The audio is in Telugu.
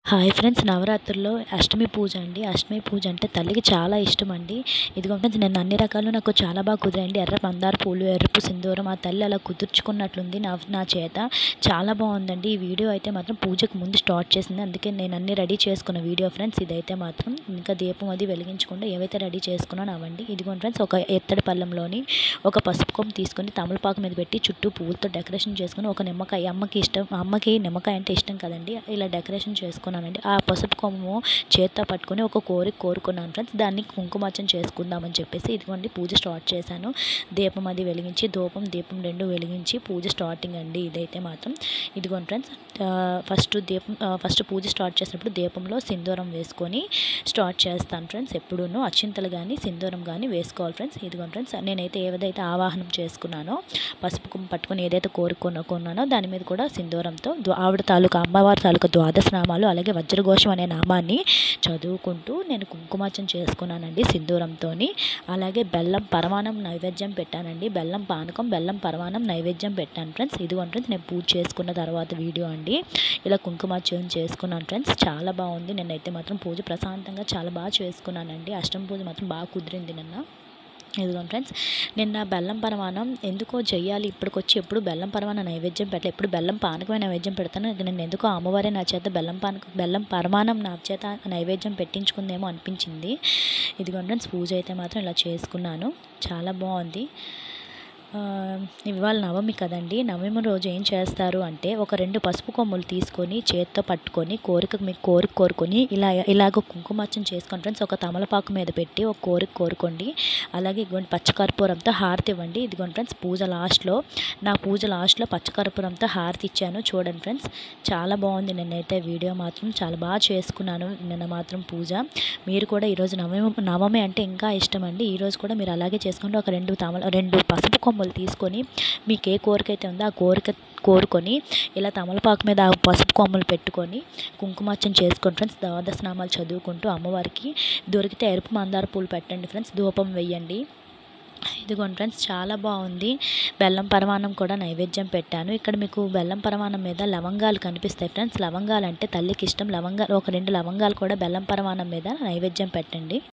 హాయ్ ఫ్రెండ్స్ నవరాత్రుల్లో అష్టమి పూజ అండి అష్టమి పూజ అంటే తల్లికి చాలా ఇష్టం అండి ఇదిగో ఫ్రెండ్స్ నేను అన్ని రకాలు నాకు చాలా బాగా కుదిరాయండి ఎర్ర మందార పూలు ఎరుపు సింధూరం ఆ తల్లి అలా కుదుర్చుకున్నట్లుంది నా నా చేత చాలా బాగుందండి ఈ వీడియో అయితే మాత్రం పూజకు ముందు స్టార్ట్ చేసింది అందుకే నేను అన్ని రెడీ చేసుకున్న వీడియో ఫ్రెండ్స్ ఇదైతే మాత్రం ఇంకా దీపం అది వెలిగించకుండా ఏవైతే రెడీ చేసుకున్నాను అవండి ఇదిగోండి ఫ్రెండ్స్ ఒక ఎత్తడి పళ్ళెంలోని ఒక పసుపు కొమ్ము తీసుకొని తమలపాకు మీద పెట్టి చుట్టూ పువ్వులతో డెకరేషన్ చేసుకుని ఒక నిమ్మకాయ అమ్మకి ఇష్టం అమ్మకి నిమ్మకాయ అంటే ఇష్టం కదండి ఇలా డెకరేషన్ చేసుకున్నానండి ఆ పసుపు కొమ్ము చేత్తో పట్టుకొని ఒక కోరిక కోరుకున్నాను ఫ్రెండ్స్ దాన్ని కుంకుమార్చన చేసుకుందామని చెప్పేసి ఇదిగోండి పూజ స్టార్ట్ చేశాను దీపం అది వెలిగించి ధూపం దీపం రెండు వెలిగించి పూజ స్టార్టింగ్ అండి ఇదైతే మాత్రం ఇదిగోండి ఫ్రెండ్స్ ఫస్ట్ దీపం ఫస్ట్ పూజ స్టార్ట్ చేసినప్పుడు దీపంలో సింధూరం వేసుకొని స్టార్ట్ చేస్తాను ఫ్రెండ్స్ ఎప్పుడూనూ అక్షింతలు కానీ సింధూరం కానీ వేసుకోవాలి ఫ్రెండ్స్ ఇదిగోండి ఫ్రెండ్స్ నేనైతే ఏదైతే ఆవాహనం చేసుకున్నానో పసుపు కుంకుమ పట్టుకొని ఏదైతే కోరుకున్నానో దాని మీద కూడా సింధూరంతో ద్వా- ఆవిడ తాలూకా అమ్మవారి తాలూకా ద్వాదశ నామాలు అలాగే వజ్రఘోషం అనే నామాన్ని చదువుకుంటూ నేను కుంకుమార్చన చేసుకున్నానండి సింధూరంతో అలాగే బెల్లం పరమాణం నైవేద్యం పెట్టానండి బెల్లం పానకం బెల్లం పరమాణం నైవేద్యం పెట్టాను ఫ్రెండ్స్ ఇదిగోండి ఫ్రెండ్స్ నేను పూజ చేసుకున్న తర్వాత వీడియో అండి ఇలా కుంకుమార్చన చేసుకున్నాను ఫ్రెండ్స్ చాలా బాగుంది నేనైతే మాత్రం పూజ ప్రశాంతంగా చాలా బాగా చేసుకున్నానండి అష్టమి పూజ మాత్రం బాగా కుదిరింది నిన్న ఇదిగోండి ఫ్రెండ్స్ నిన్న బెల్లం పరమాణం ఎందుకో చెయ్యాలి ఇప్పటికొచ్చి ఎప్పుడు బెల్లం పరమాణం నైవేద్యం పెట్టలే ఎప్పుడు బెల్లం పానకమే నైవేద్యం పెడతాను ఇది నేను ఎందుకో అమ్మవారే నా చేత బెల్లం పానకం బెల్లం పరమాణం నా చేత నైవేద్యం పెట్టించుకుందేమో అనిపించింది ఇదిగోండి ఫ్రెండ్స్ పూజ అయితే మాత్రం ఇలా చేసుకున్నాను చాలా బాగుంది ఆ, ఇవాళ నవమి కదండి నవమి రోజు ఏం చేస్తారు అంటే ఒక రెండు పసుపు కొమ్ములు తీసుకొని చేత్తో పట్టుకొని కోరిక మీకు కోరిక కోరుకొని ఇలా ఇలాగ కుంకుమార్చన చేసుకోండి ఫ్రెండ్స్ ఒక తమలపాకు మీద పెట్టి ఒక కోరిక కోరుకోండి అలాగే ఇదిగోండి పచ్చకర్పూరంతో హారతి ఇవ్వండి ఇదిగోండి ఫ్రెండ్స్ పూజ లాస్ట్లో నా పూజ లాస్ట్లో పచ్చకర్పూరంతో హారతి ఇచ్చాను చూడండి ఫ్రెండ్స్ చాలా బాగుంది నిన్నైతే వీడియో మాత్రం చాలా బాగా చేసుకున్నాను నిన్న మాత్రం పూజ మీరు కూడా ఈరోజు నవమి నవమి అంటే ఇంకా ఇష్టం అండి ఈరోజు కూడా మీరు అలాగే చేసుకుంటే ఒక రెండు తమల రెండు పసుపు కొమ్మలు తీసుకొని మీకు ఏ కోరిక అయితే ఉందో ఆ కోరిక కోరుకొని ఇలా తమలపాకు మీద ఆ పసుపు కొమ్మలు పెట్టుకొని కుంకుమార్చన చేసుకోండి ఫ్రెండ్స్ ద్వాదశ నామాలు చదువుకుంటూ అమ్మవారికి దొరికితే ఎరుపు మందార పూలు పెట్టండి ఫ్రెండ్స్ ధూపం వేయండి ఇదిగోండి ఫ్రెండ్స్ చాలా బాగుంది బెల్లం పరమాన్నం కూడా నైవేద్యం పెట్టాను ఇక్కడ మీకు బెల్లం పరమాన్నం మీద లవంగాలు కనిపిస్తాయి ఫ్రెండ్స్ లవంగాలు అంటే తల్లికి ఇష్టం లవంగాలు ఒక రెండు లవంగాలు కూడా బెల్లం పరమాన్నం మీద నైవేద్యం పెట్టండి